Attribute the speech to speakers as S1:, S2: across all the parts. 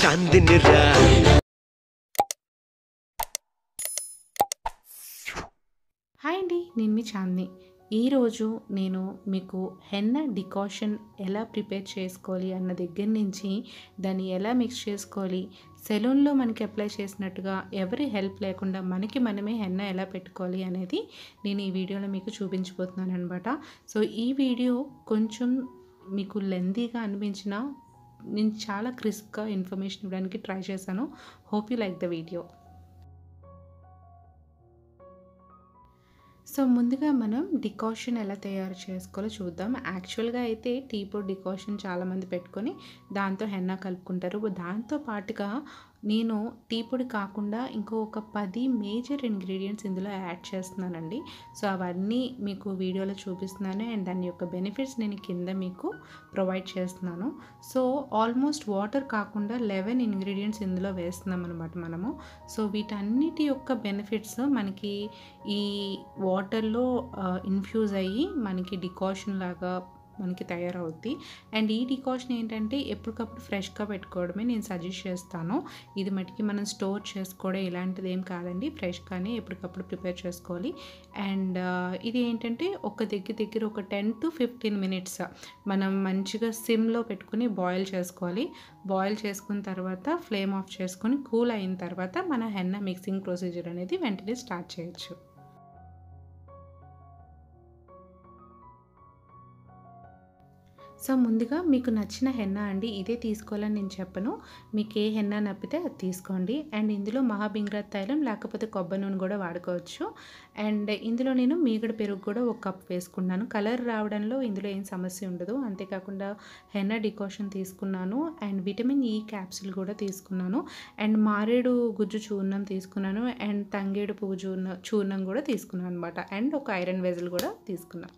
S1: చాందినిరా
S2: hi అండి నేను మీ చాందిని ఈరోజు నేను మీకు హెన్న డికాషన్ ఎలా ప్రిపేర్ చేసుకోవాలి అన్న దగ్గర నుంచి దాన్ని ఎలా మిక్స్ చేసుకోవాలి సెలూన్లో మనకి అప్లై చేసినట్టుగా ఎవరి హెల్ప్ లేకుండా మనకి మనమే హెన్న ఎలా పెట్టుకోవాలి అనేది నేను ఈ వీడియోలో మీకు చూపించబోతున్నాను అనమాట సో ఈ వీడియో కొంచెం మీకు లెందీగా అనిపించిన నేను చాలా క్రిస్ప్గా ఇన్ఫర్మేషన్ ఇవ్వడానికి ట్రై చేశాను hope you like the video so ముందుగా మనం డికాషన్ ఎలా తయారు చేసుకోవాలో చూద్దాం యాక్చువల్గా అయితే టీ పొడి డికాషన్ చాలామంది పెట్టుకొని దాంతో హెన్నా కలుపుకుంటారు దాంతో పాటుగా నేను టీ పొడి కాకుండా ఇంకో ఒక పది మేజర్ ఇంగ్రీడియంట్స్ ఇందులో యాడ్ చేస్తున్నానండి సో అవన్నీ మీకు వీడియోలో చూపిస్తున్నాను అండ్ దాని యొక్క బెనిఫిట్స్ నేను కింద మీకు ప్రొవైడ్ చేస్తున్నాను సో ఆల్మోస్ట్ వాటర్ కాకుండా లెవెన్ ఇంగ్రీడియంట్స్ ఇందులో వేస్తున్నాం అనమాట మనము సో వీటన్నిటి యొక్క బెనిఫిట్స్ మనకి ఈ వాటర్లో ఇన్ఫ్యూజ్ అయ్యి మనకి డికాషన్ లాగా మనకి తయారవుద్ది అండ్ ఈ డికాషన్ ఏంటంటే ఎప్పటికప్పుడు ఫ్రెష్గా పెట్టుకోవడమే నేను సజెస్ట్ చేస్తాను ఇది మటుకి మనం స్టోర్ చేసుకోవడం ఇలాంటిది ఏం కాదండి ఫ్రెష్గానే ఎప్పటికప్పుడు ప్రిపేర్ చేసుకోవాలి అండ్ ఇది ఏంటంటే ఒక దగ్గర దగ్గర ఒక టెన్ టు ఫిఫ్టీన్ మినిట్స్ మనం మంచిగా సిమ్లో పెట్టుకుని బాయిల్ చేసుకోవాలి బాయిల్ చేసుకున్న తర్వాత ఫ్లేమ్ ఆఫ్ చేసుకొని కూల్ అయిన తర్వాత మన హెన్న మిక్సింగ్ ప్రొసీజర్ అనేది వెంటనే స్టార్ట్ చేయొచ్చు సో ముందుగా మీకు నచ్చిన హెన్నా అండి ఇదే తీసుకోవాలని నేను చెప్పను మీకు ఏ హెన్నా నప్పితే అది తీసుకోండి అండ్ ఇందులో మహాబింగ్రాత్ తైలం లేకపోతే కొబ్బరి నూనె కూడా వాడుకోవచ్చు అండ్ ఇందులో నేను మీగడ పెరుగు కూడా ఒక కప్ వేసుకున్నాను కలర్ రావడంలో ఇందులో ఏం సమస్య ఉండదు అంతేకాకుండా హెన్నా డికాషన్ తీసుకున్నాను అండ్ విటమిన్ ఈ క్యాప్సిల్ కూడా తీసుకున్నాను అండ్ మారేడు గుజ్జు చూర్ణం తీసుకున్నాను అండ్ తంగేడు పువ్వు చూర్ణ చూర్ణం కూడా తీసుకున్నాను అనమాట అండ్ ఒక ఐరన్ వెజల్ కూడా తీసుకున్నాను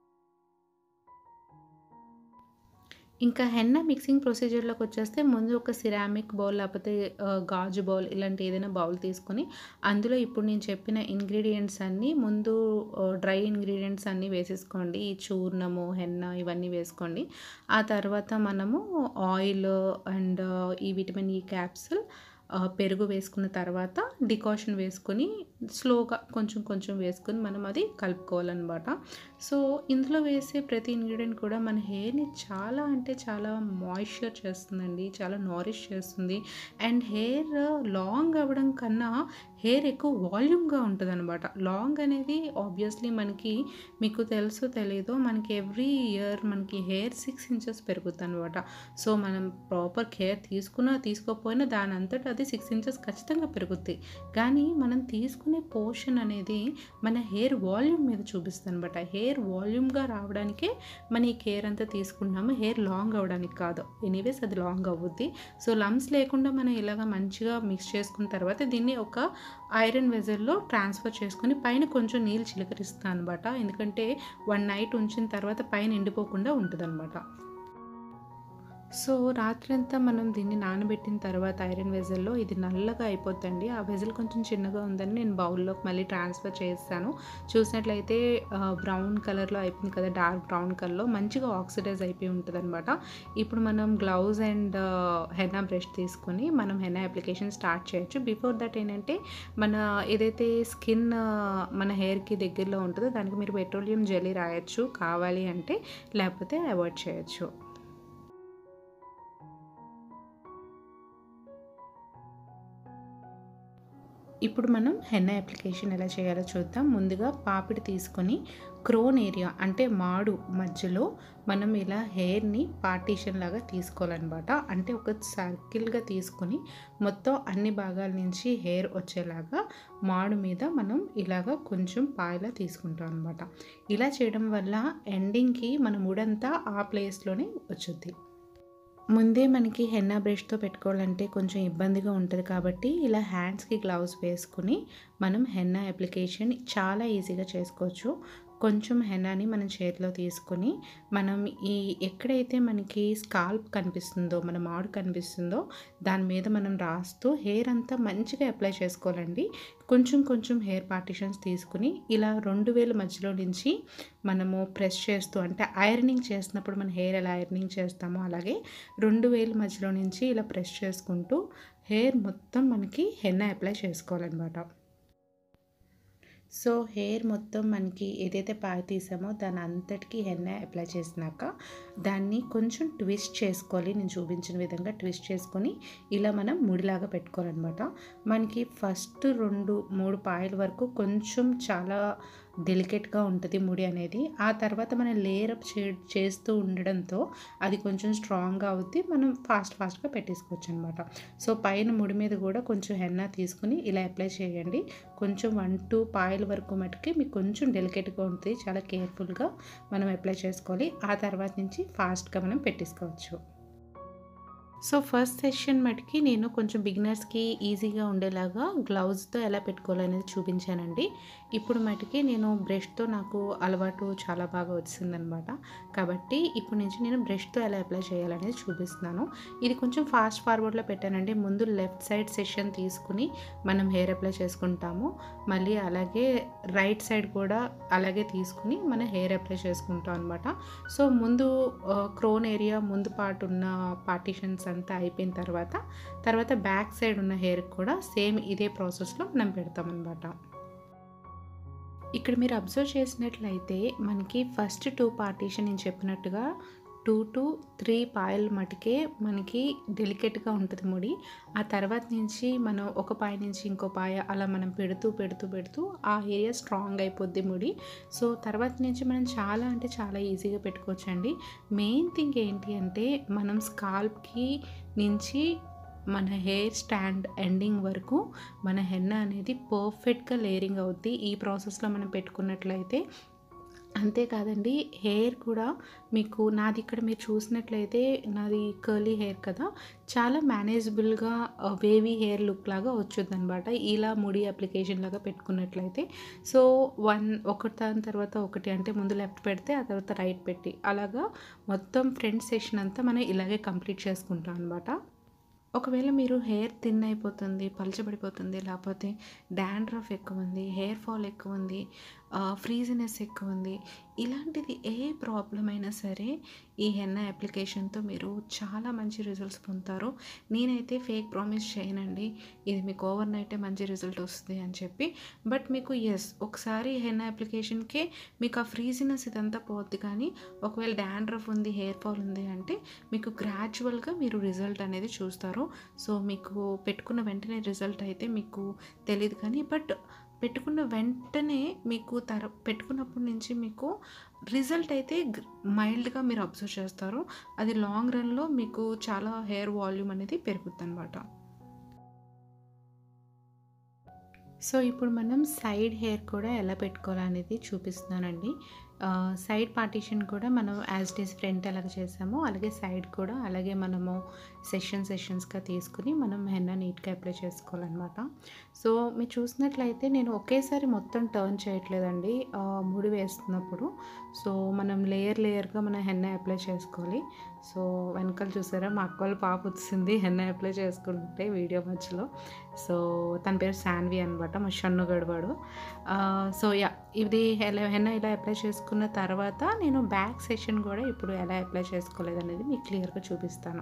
S2: ఇంకా హెన్న మిక్సింగ్ ప్రొసీజర్లోకి వచ్చేస్తే ముందు ఒక సిరామిక్ బౌల్ లేకపోతే గాజు బౌల్ ఇలాంటి ఏదైనా బౌల్ తీసుకొని అందులో ఇప్పుడు నేను చెప్పిన ఇంగ్రీడియంట్స్ అన్నీ ముందు డ్రై ఇంగ్రీడియంట్స్ అన్నీ వేసేసుకోండి ఈ చూర్ణము హెన్న ఇవన్నీ వేసుకోండి ఆ తర్వాత మనము ఆయిల్ అండ్ ఈ విటమిన్ ఈ క్యాప్సిల్ పెరుగు వేసుకున్న తర్వాత డికాషన్ వేసుకొని స్లోగా కొంచెం కొంచెం వేసుకొని మనం అది కలుపుకోవాలన్నమాట సో ఇందులో వేసే ప్రతి ఇంగ్రీడియంట్ కూడా మన హెయిర్ని చాలా అంటే చాలా మాయిశ్చర్ చేస్తుందండి చాలా నారిష్ చేస్తుంది అండ్ హెయిర్ లాంగ్ అవ్వడం కన్నా హెయిర్ ఎక్కువ వాల్యూమ్గా ఉంటుంది అనమాట లాంగ్ అనేది ఆబ్వియస్లీ మనకి మీకు తెలుసో తెలీదో మనకి ఎవ్రీ ఇయర్ మనకి హెయిర్ సిక్స్ ఇంచెస్ పెరుగుతుంది అనమాట సో మనం ప్రాపర్ కేర్ తీసుకున్నా తీసుకోకపోయినా దాని అంతటా అది సిక్స్ ఇంచెస్ ఖచ్చితంగా పెరుగుద్ది కానీ మనం తీసుకునే పోర్షన్ అనేది మన హెయిర్ వాల్యూమ్ మీద చూపిస్తుంది అనమాట హెయిర్ వాల్యూమ్గా రావడానికే మన ఈ కేర్ అంతా తీసుకుంటున్నాము హెయిర్ లాంగ్ అవ్వడానికి కాదు ఎనీవేస్ అది లాంగ్ అవ్వుద్ది సో లమ్స్ లేకుండా మనం ఇలాగ మంచిగా మిక్స్ చేసుకున్న తర్వాత దీన్ని ఒక ఐరన్ వెజల్లో ట్రాన్స్ఫర్ చేసుకొని పైన కొంచెం నీళ్ళు చిలకరిస్తాను అనమాట ఎందుకంటే వన్ నైట్ ఉంచిన తర్వాత పైన ఎండిపోకుండా ఉంటుంది అనమాట సో రాత్రంతా మనం దీన్ని నానబెట్టిన తర్వాత ఐరన్ వెజల్లో ఇది నల్లగా అయిపోతుంది ఆ వెజల్ కొంచెం చిన్నగా ఉందని నేను బౌల్లోకి మళ్ళీ ట్రాన్స్ఫర్ చేస్తాను చూసినట్లయితే బ్రౌన్ కలర్లో అయిపోయింది కదా డార్క్ బ్రౌన్ కలర్లో మంచిగా ఆక్సిడైజ్ అయిపోయి ఉంటుంది అనమాట ఇప్పుడు మనం గ్లౌజ్ అండ్ హెన్నా బ్రష్ తీసుకొని మనం హెన్నా అప్లికేషన్ స్టార్ట్ చేయొచ్చు బిఫోర్ దట్ ఏంటంటే మన ఏదైతే స్కిన్ మన హెయిర్కి దగ్గరలో ఉంటుందో దానికి మీరు పెట్రోలియం జెల్లీ రాయొచ్చు కావాలి అంటే లేకపోతే అవాయిడ్ చేయొచ్చు ఇప్పుడు మనం హెన్న అప్లికేషన్ ఎలా చేయాలో చూద్దాం ముందుగా పాపిడి తీసుకొని క్రోన్ ఏరియా అంటే మాడు మధ్యలో మనం ఇలా హెయిర్ని పార్టీషన్ లాగా తీసుకోవాలన్నమాట అంటే ఒక సర్కిల్గా తీసుకొని మొత్తం అన్ని భాగాల నుంచి హెయిర్ వచ్చేలాగా మాడు మీద మనం ఇలాగా కొంచెం పాయలా తీసుకుంటాం అనమాట ఇలా చేయడం వల్ల ఎండింగ్కి మన ముడంతా ఆ ప్లేస్లోనే వచ్చుద్ది ముందే మనకి హెన్నా బ్రష్తో పెట్టుకోవాలంటే కొంచెం ఇబ్బందిగా ఉంటుంది కాబట్టి ఇలా హ్యాండ్స్కి గ్లౌస్ వేసుకుని మనం హెన్నా అప్లికేషన్ చాలా ఈజీగా చేసుకోవచ్చు కొంచెం హెన్నాని మనం చేతిలో తీసుకొని మనం ఈ ఎక్కడైతే మనకి స్కాల్ప్ కనిపిస్తుందో మన మాడు కనిపిస్తుందో దాని మీద మనం రాస్తూ హెయిర్ అంతా మంచిగా అప్లై చేసుకోవాలండి కొంచెం కొంచెం హెయిర్ పార్టిషన్స్ తీసుకుని ఇలా రెండు వేల మధ్యలో నుంచి మనము ప్రెస్ చేస్తూ అంటే ఐరనింగ్ చేసినప్పుడు మన హెయిర్ ఎలా ఐరనింగ్ చేస్తామో అలాగే రెండు వేల మధ్యలో నుంచి ఇలా ప్రెస్ చేసుకుంటూ హెయిర్ మొత్తం మనకి హెన్న అప్లై చేసుకోవాలన్నమాట సో హెయిర్ మొత్తం మనకి ఏదైతే పాయ తీసామో దాని అంతటికి హెన్న అప్లై చేసినాక దాన్ని కొంచెం ట్విస్ట్ చేసుకోవాలి నేను చూపించిన విధంగా ట్విస్ట్ చేసుకొని ఇలా మనం ముడిలాగా పెట్టుకోవాలన్నమాట మనకి ఫస్ట్ రెండు మూడు పాయల వరకు కొంచెం చాలా డెలికేట్గా ఉంటుంది ముడి అనేది ఆ తర్వాత మనం లేయర్ అప్ చే చేస్తూ ఉండడంతో అది కొంచెం స్ట్రాంగ్గా అవుద్ది మనం ఫాస్ట్ ఫాస్ట్గా పెట్టేసుకోవచ్చు అనమాట సో పైన ముడి మీద కూడా కొంచెం హెన్న తీసుకుని ఇలా అప్లై చేయండి కొంచెం వన్ టూ పాయల వరకు మటుకి మీకు కొంచెం డెలికేట్గా ఉంటుంది చాలా కేర్ఫుల్గా మనం అప్లై చేసుకోవాలి ఆ తర్వాత నుంచి ఫాస్ట్గా మనం పెట్టేసుకోవచ్చు సో ఫస్ట్ సెషన్ మటుకి నేను కొంచెం బిగినర్స్కి ఈజీగా ఉండేలాగా గ్లౌజ్తో ఎలా పెట్టుకోవాలనేది చూపించానండి ఇప్పుడు మటుకి నేను బ్రష్తో నాకు అలవాటు చాలా బాగా వచ్చిందనమాట కాబట్టి ఇప్పుడు నుంచి నేను బ్రష్తో ఎలా అప్లై చేయాలనేది చూపిస్తున్నాను ఇది కొంచెం ఫాస్ట్ ఫార్వర్డ్లో పెట్టానండి ముందు లెఫ్ట్ సైడ్ సెషన్ తీసుకుని మనం హెయిర్ అప్లై చేసుకుంటాము మళ్ళీ అలాగే రైట్ సైడ్ కూడా అలాగే తీసుకుని మనం హెయిర్ అప్లై చేసుకుంటాం అనమాట సో ముందు క్రోన్ ఏరియా ముందు పార్ట్ ఉన్న పార్టీషన్స్ అంతా అయిపోయిన తర్వాత తర్వాత బ్యాక్ సైడ్ ఉన్న హెయిర్ కూడా సేమ్ ఇదే ప్రాసెస్లో మనం పెడతాం అనమాట ఇక్కడ మీరు అబ్జర్వ్ చేసినట్లయితే మనకి ఫస్ట్ టూ పార్టీషన్ నేను చెప్పినట్టుగా టూ టు త్రీ పాయల మటుకే మనకి డెలికేట్గా ఉంటుంది ముడి ఆ తర్వాత నుంచి మనం ఒక పాయ నుంచి ఇంకో పాయ అలా మనం పెడుతూ పెడుతూ పెడుతూ ఆ ఏరియా స్ట్రాంగ్ అయిపోద్ది ముడి సో తర్వాత నుంచి మనం చాలా అంటే చాలా ఈజీగా పెట్టుకోవచ్చండి మెయిన్ థింగ్ ఏంటి అంటే మనం స్కాల్ప్కి నుంచి మన హెయిర్ స్టాండ్ ఎండింగ్ వరకు మన హెన్న అనేది పర్ఫెక్ట్గా లేయరింగ్ అవుద్ది ఈ ప్రాసెస్లో మనం పెట్టుకున్నట్లయితే అంతేకాదండి హెయిర్ కూడా మీకు నాది ఇక్కడ మీరు చూసినట్లయితే నాది కర్లీ హెయిర్ కదా చాలా మేనేజబుల్గా వేవీ హెయిర్ లుక్ లాగా వచ్చుద్ది అనమాట ఇలా ముడి అప్లికేషన్ లాగా పెట్టుకున్నట్లయితే సో వన్ ఒకటి దాని తర్వాత ఒకటి అంటే ముందు లెఫ్ట్ పెడితే ఆ తర్వాత రైట్ పెట్టి అలాగా మొత్తం ఫ్రంట్ సెషన్ అంతా మనం ఇలాగే కంప్లీట్ చేసుకుంటాం అనమాట ఒకవేళ మీరు హెయిర్ థిన్ అయిపోతుంది పలచబడిపోతుంది లేకపోతే డాండ్రఫ్ ఎక్కువ ఉంది హెయిర్ ఫాల్ ఎక్కువ ఉంది ఫ్రీజినెస్ ఎక్కువ ఉంది ఇలాంటిది ఏ ప్రాబ్లం అయినా సరే ఈ హెన్న అప్లికేషన్తో మీరు చాలా మంచి రిజల్ట్స్ పొందుతారు నేనైతే ఫేక్ ప్రామిస్ చేయనండి ఇది మీకు ఓవర్ నైటే మంచి రిజల్ట్ వస్తుంది అని చెప్పి బట్ మీకు ఎస్ ఒకసారి హెన్న అప్లికేషన్కే మీకు ఆ ఫ్రీజినెస్ ఇదంతా పోద్ది కానీ ఒకవేళ డాండ్రఫ్ ఉంది హెయిర్ ఫాల్ ఉంది అంటే మీకు గ్రాడ్యువల్గా మీరు రిజల్ట్ అనేది చూస్తారు సో మీకు పెట్టుకున్న వెంటనే రిజల్ట్ అయితే మీకు తెలియదు కానీ బట్ పెట్టుకున్న వెంటనే మీకు తర పెట్టుకున్నప్పటి నుంచి మీకు రిజల్ట్ అయితే మైల్డ్గా మీరు అబ్జర్వ్ చేస్తారు అది లాంగ్ రన్లో మీకు చాలా హెయిర్ వాల్యూమ్ అనేది పెరుగుతుంది అనమాట సో ఇప్పుడు మనం సైడ్ హెయిర్ కూడా ఎలా పెట్టుకోవాలనేది చూపిస్తున్నానండి సైడ్ పార్టీషన్ కూడా మనం యాజ్ ఇట్ ఈస్ ఫ్రంట్ ఎలాగ చేసామో అలాగే సైడ్ కూడా అలాగే మనము సెషన్ సెషన్స్గా తీసుకుని మనం హెన్న నీట్గా అప్లై చేసుకోవాలన్నమాట సో మీరు చూసినట్లయితే నేను ఒకేసారి మొత్తం టర్న్ చేయట్లేదండి ముడి వేస్తున్నప్పుడు సో మనం లేయర్ లేయర్గా మనం హెన్న అప్లై చేసుకోవాలి సో వెనకాల చూసారా మా అక్క వాళ్ళ పాప వచ్చింది హెన్న అప్లై చేసుకుంటే వీడియో మధ్యలో సో తన పేరు శాన్వి అనమాట మా షన్ను గడవాడు సో యా ఇది ఎలా హెన్న ఇలా అప్లై చేసుకున్న తర్వాత నేను బ్యాక్ సెషన్ కూడా ఇప్పుడు ఎలా అప్లై చేసుకోలేదు అనేది మీకు క్లియర్గా చూపిస్తాను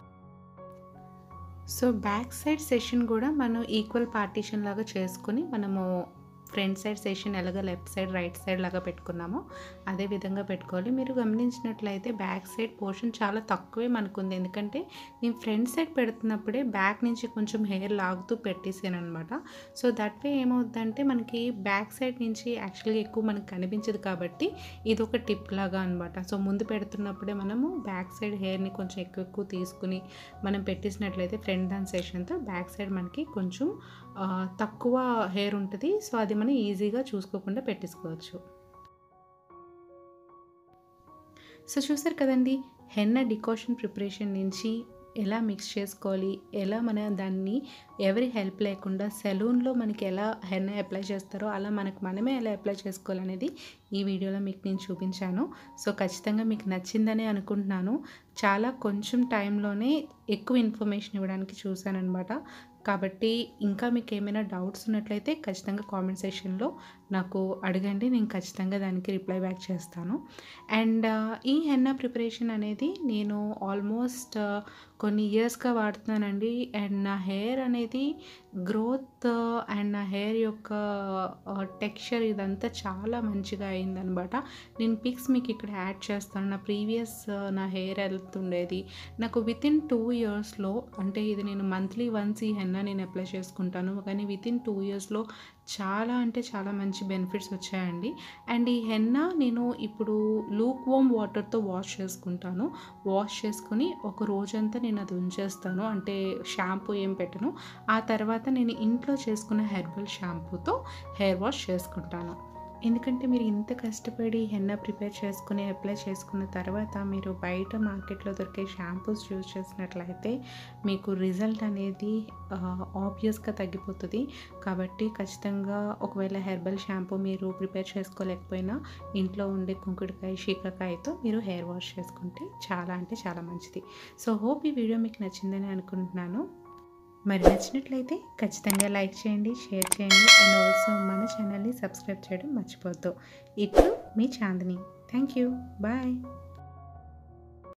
S2: సో బ్యాక్ సైడ్ సెషన్ కూడా మనం ఈక్వల్ పార్టీషన్ లాగా చేసుకుని మనము ఫ్రంట్ సైడ్ సెషన్ ఎలాగ లెఫ్ట్ సైడ్ రైట్ సైడ్ లాగా పెట్టుకున్నామో అదే విధంగా పెట్టుకోవాలి మీరు గమనించినట్లయితే బ్యాక్ సైడ్ పోర్షన్ చాలా తక్కువే మనకుంది ఎందుకంటే నేను ఫ్రంట్ సైడ్ పెడుతున్నప్పుడే బ్యాక్ నుంచి కొంచెం హెయిర్ లాగుతూ పెట్టేసాను అనమాట సో దట్ వే ఏమవుద్దంటే మనకి బ్యాక్ సైడ్ నుంచి యాక్చువల్గా ఎక్కువ మనకు కనిపించదు కాబట్టి ఇది ఒక టిప్ లాగా అనమాట సో ముందు పెడుతున్నప్పుడే మనము బ్యాక్ సైడ్ హెయిర్ని కొంచెం ఎక్కువ ఎక్కువ తీసుకుని మనం పెట్టేసినట్లయితే ఫ్రంట్ దాని సెషన్తో బ్యాక్ సైడ్ మనకి కొంచెం తక్కువ హెయిర్ ఉంటుంది సో అది మనం ఈజీగా చూసుకోకుండా పెట్టేసుకోవచ్చు సో చూసారు కదండి హెన్న డికాషన్ ప్రిపరేషన్ నుంచి ఎలా మిక్స్ చేసుకోవాలి ఎలా మన దాన్ని ఎవరి హెల్ప్ లేకుండా సెలూన్లో మనకి ఎలా హెన్న అప్లై చేస్తారో అలా మనకు మనమే ఎలా అప్లై చేసుకోవాలనేది ఈ వీడియోలో మీకు నేను చూపించాను సో ఖచ్చితంగా మీకు నచ్చిందని అనుకుంటున్నాను చాలా కొంచెం టైంలోనే ఎక్కువ ఇన్ఫర్మేషన్ ఇవ్వడానికి చూశానమాట కాబట్టి ఇంకా మీకు ఏమైనా డౌట్స్ ఉన్నట్లయితే ఖచ్చితంగా కామెంట్ సెక్షన్లో నాకు అడగండి నేను ఖచ్చితంగా దానికి రిప్లై బ్యాక్ చేస్తాను అండ్ ఈ హెన్నా ప్రిపరేషన్ అనేది నేను ఆల్మోస్ట్ కొన్ని ఇయర్స్గా వాడుతున్నానండి అండ్ నా హెయిర్ అనేది గ్రోత్ అండ్ నా హెయిర్ యొక్క టెక్స్చర్ ఇదంతా చాలా మంచిగా అయిందనమాట నేను పిక్స్ మీకు ఇక్కడ యాడ్ చేస్తాను నా ప్రీవియస్ నా హెయిర్ హెల్త్ ఉండేది నాకు విత్ ఇన్ టూ ఇయర్స్లో అంటే ఇది నేను మంత్లీ వన్స్ ఈ హెన్నా నేను అప్లై చేసుకుంటాను కానీ విత్ ఇన్ టూ ఇయర్స్లో చాలా అంటే చాలా మంచి బెనిఫిట్స్ వచ్చాయండి అండ్ ఈ హెన్నా నేను ఇప్పుడు లూక్ వామ్ వాటర్తో వాష్ చేసుకుంటాను వాష్ చేసుకుని ఒక రోజంతా నేను అది ఉంచేస్తాను అంటే షాంపూ ఏం పెట్టను ఆ తర్వాత నేను ఇంట్లో చేసుకున్న హెర్బల్ షాంపూతో హెయిర్ వాష్ చేసుకుంటాను ఎందుకంటే మీరు ఇంత కష్టపడి హెన్నా ప్రిపేర్ చేసుకుని అప్లై చేసుకున్న తర్వాత మీరు బయట మార్కెట్లో దొరికే షాంపూస్ యూజ్ చేసినట్లయితే మీకు రిజల్ట్ అనేది ఆబ్వియస్గా తగ్గిపోతుంది కాబట్టి ఖచ్చితంగా ఒకవేళ హెర్బల్ షాంపూ మీరు ప్రిపేర్ చేసుకోలేకపోయినా ఇంట్లో ఉండే కుంకుడుకాయ శీకాకాయతో మీరు హెయిర్ వాష్ చేసుకుంటే చాలా అంటే చాలా మంచిది సో హోప్ ఈ వీడియో మీకు నచ్చిందని అనుకుంటున్నాను మరి నచ్చినట్లయితే ఖచ్చితంగా లైక్ చేయండి షేర్ చేయండి అండ్ ఆల్సో మన ఛానల్ని సబ్స్క్రైబ్ చేయడం మర్చిపోద్దు ఇప్పుడు మీ చాందిని థ్యాంక్ యూ బాయ్